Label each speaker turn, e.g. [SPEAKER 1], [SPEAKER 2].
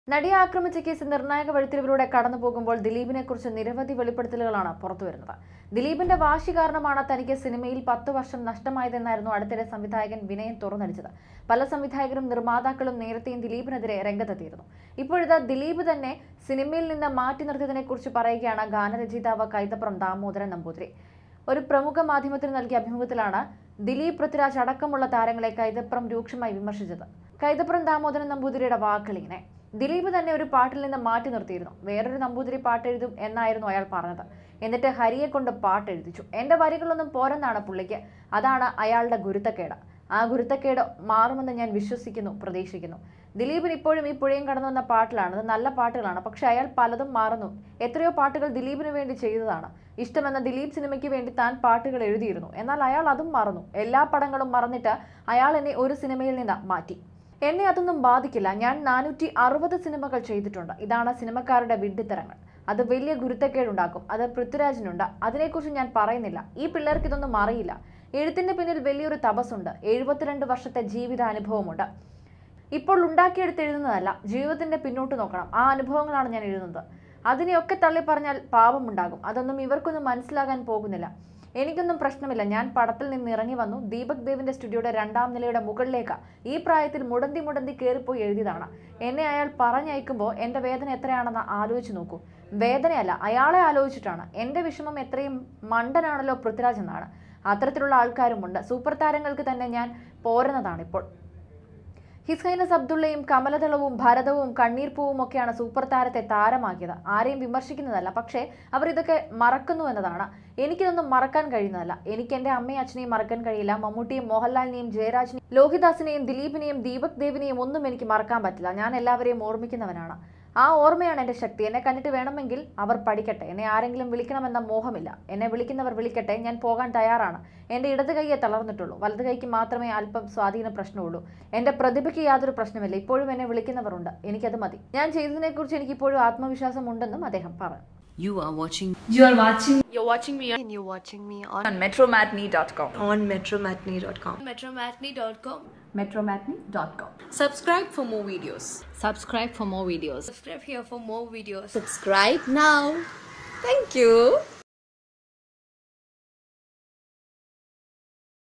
[SPEAKER 1] നടിയെ ആക്രമിച്ച കേസ് നിർണായക വഴിത്തിരിവിലൂടെ കടന്നു പോകുമ്പോൾ ദിലീപിനെ കുറിച്ച് നിരവധി വെളിപ്പെടുത്തലുകളാണ് പുറത്തുവരുന്നത് ദിലീപിന്റെ വാശി കാരണമാണ് തനിക്ക് സിനിമയിൽ പത്ത് വർഷം നഷ്ടമായതെന്നായിരുന്നു അടുത്തിടെ സംവിധായകൻ വിനയൻ തുറന്നടിച്ചത് പല സംവിധായകരും നിർമ്മാതാക്കളും നേരത്തെയും ദിലീപിനെതിരെ രംഗത്തെത്തിയിരുന്നു ഇപ്പോഴിതാ ദിലീപ് തന്നെ സിനിമയിൽ നിന്ന് മാറ്റി നിർത്തിയതിനെ കുറിച്ച് പറയുകയാണ് ഗാനരചയിതാവ് കൈതപ്രം ദാമോദരൻ നമ്പൂതിരി ഒരു പ്രമുഖ മാധ്യമത്തിന് നൽകിയ അഭിമുഖത്തിലാണ് ദിലീപ് പൃഥ്വിരാജ് അടക്കമുള്ള താരങ്ങളെ കൈതപ്രം രൂക്ഷമായി വിമർശിച്ചത് കൈതപ്രം ദാമോദരൻ നമ്പൂതിരിയുടെ വാക്കുകളിങ്ങനെ ദിലീപ് തന്നെ ഒരു പാട്ടിൽ നിന്ന് മാറ്റി നിർത്തിയിരുന്നു വേറൊരു നമ്പൂതിരി പാട്ടെഴുതും എന്നായിരുന്നു അയാൾ പറഞ്ഞത് എന്നിട്ട് ഹരിയെ കൊണ്ട് പാട്ടെഴുതിച്ചു എന്റെ വരികളൊന്നും പോരെന്നാണ് പുള്ളിക്ക് അതാണ് അയാളുടെ ഗുരുത്തക്കേട് ആ ഗുരുത്തക്കേട് മാറുമെന്ന് ഞാൻ വിശ്വസിക്കുന്നു പ്രതീക്ഷിക്കുന്നു ദിലീപിന് ഇപ്പോഴും ഈ പുഴയും കടന്നു വന്ന പാട്ടിലാണ് അത് നല്ല പാട്ടുകളാണ് പക്ഷെ അയാൾ പലതും മാറുന്നു എത്രയോ പാട്ടുകൾ ദിലീപിന് വേണ്ടി ചെയ്തതാണ് ഇഷ്ടമെന്ന ദിലീപ് സിനിമയ്ക്ക് വേണ്ടി താൻ പാട്ടുകൾ എഴുതിയിരുന്നു എന്നാൽ അയാൾ അതും മറന്നു എല്ലാ പടങ്ങളും മറന്നിട്ട് അയാൾ എന്നെ ഒരു സിനിമയിൽ നിന്ന് മാറ്റി എന്നെ അതൊന്നും ബാധിക്കില്ല ഞാൻ നാനൂറ്റി അറുപത് സിനിമകൾ ചെയ്തിട്ടുണ്ട് ഇതാണ് സിനിമക്കാരുടെ വിഡ്ഢിത്തരങ്ങൾ അത് വലിയ ഗുരുത്തക്കേടുണ്ടാക്കും അത് പൃഥ്വിരാജിനുണ്ട് അതിനെക്കുറിച്ച് ഞാൻ പറയുന്നില്ല ഈ പിള്ളേർക്ക് ഇതൊന്നും അറിയില്ല എഴുത്തിന്റെ പിന്നിൽ വലിയൊരു തപസ്സുണ്ട് എഴുപത്തിരണ്ട് വർഷത്തെ ജീവിതാനുഭവമുണ്ട് ഇപ്പോൾ ഉണ്ടാക്കിയെടുത്ത് എഴുതുന്നതല്ല ജീവിതത്തിന്റെ പിന്നോട്ട് നോക്കണം ആ അനുഭവങ്ങളാണ് ഞാൻ എഴുതുന്നത് അതിനെയൊക്കെ തള്ളി പറഞ്ഞാൽ പാപമുണ്ടാകും അതൊന്നും ഇവർക്കൊന്നും മനസ്സിലാകാൻ പോകുന്നില്ല എനിക്കൊന്നും പ്രശ്നമില്ല ഞാൻ പടത്തിൽ നിന്ന് ഇറങ്ങി വന്നു ദീപക് ദേവിന്റെ സ്റ്റുഡിയോയുടെ രണ്ടാം നിലയുടെ മുകളിലേക്ക് ഈ പ്രായത്തിൽ മുടന്തി മുടന്തി കയറിപ്പോയി എഴുതിയതാണ് എന്നെ അയാൾ പറഞ്ഞയക്കുമ്പോൾ എൻ്റെ വേദന എത്രയാണെന്ന് ആലോചിച്ച് നോക്കൂ വേദനയല്ല അയാളെ ആലോചിച്ചിട്ടാണ് എൻ്റെ വിഷമം എത്രയും മണ്ടനാണല്ലോ പൃഥ്വിരാജ് എന്നാണ് അത്തരത്തിലുള്ള ആൾക്കാരുമുണ്ട് സൂപ്പർ താരങ്ങൾക്ക് തന്നെ ഞാൻ പോരുന്നതാണ് ഇപ്പോൾ ഹിസ് ഹൈനസ് അബ്ദുള്ളയും കമലദളവും ഭരതവും കണ്ണീർപ്പൂവും ഒക്കെയാണ് സൂപ്പർ താരത്തെ താരമാക്കിയത് ആരെയും വിമർശിക്കുന്നതല്ല പക്ഷേ അവർ ഇതൊക്കെ മറക്കുന്നു എന്നതാണ് എനിക്കിതൊന്നും മറക്കാൻ കഴിയുന്നതല്ല എനിക്ക് എൻ്റെ അമ്മയും അച്ഛനെയും മറക്കാൻ കഴിയില്ല മമ്മൂട്ടിയും മോഹൻലാലിനെയും ജയരാജിനെയും ലോഹിദാസിനെയും ദിലീപിനെയും ദീപക് ദേവിനെയും ഒന്നും എനിക്ക് മറക്കാൻ പറ്റില്ല ഞാൻ എല്ലാവരെയും ഓർമ്മിക്കുന്നവനാണ് ആ ഓർമ്മയാണ് എൻ്റെ ശക്തി എന്നെ കണ്ടിട്ട് വേണമെങ്കിൽ അവർ പഠിക്കട്ടെ എന്നെ ആരെങ്കിലും വിളിക്കണമെന്ന മോഹമില്ല എന്നെ വിളിക്കുന്നവർ വിളിക്കട്ടെ ഞാൻ പോകാൻ തയ്യാറാണ് എൻ്റെ ഇടത് കൈയെ തളർന്നിട്ടുള്ളൂ വലത് കൈക്ക് മാത്രമേ അല്പം സ്വാധീന പ്രശ്നമുള്ളൂ എൻ്റെ പ്രതിഭയ്ക്ക് യാതൊരു പ്രശ്നമില്ല ഇപ്പോഴും എന്നെ വിളിക്കുന്നവരുണ്ട് എനിക്കത് മതി ഞാൻ ചെയ്തതിനെക്കുറിച്ച് എനിക്ക് ഇപ്പോഴും ആത്മവിശ്വാസം ഉണ്ടെന്നും അദ്ദേഹം പറഞ്ഞു
[SPEAKER 2] You are watching
[SPEAKER 3] You are watching
[SPEAKER 4] You're watching me on
[SPEAKER 5] and you're watching me on,
[SPEAKER 4] on metromatney.com.
[SPEAKER 5] on metromatney.com.
[SPEAKER 4] Metromatney.com.
[SPEAKER 1] metromatney.com
[SPEAKER 4] Subscribe for more videos.
[SPEAKER 2] subscribe for more videos
[SPEAKER 4] Subscribe here for more videos.
[SPEAKER 5] Subscribe now. Thank you.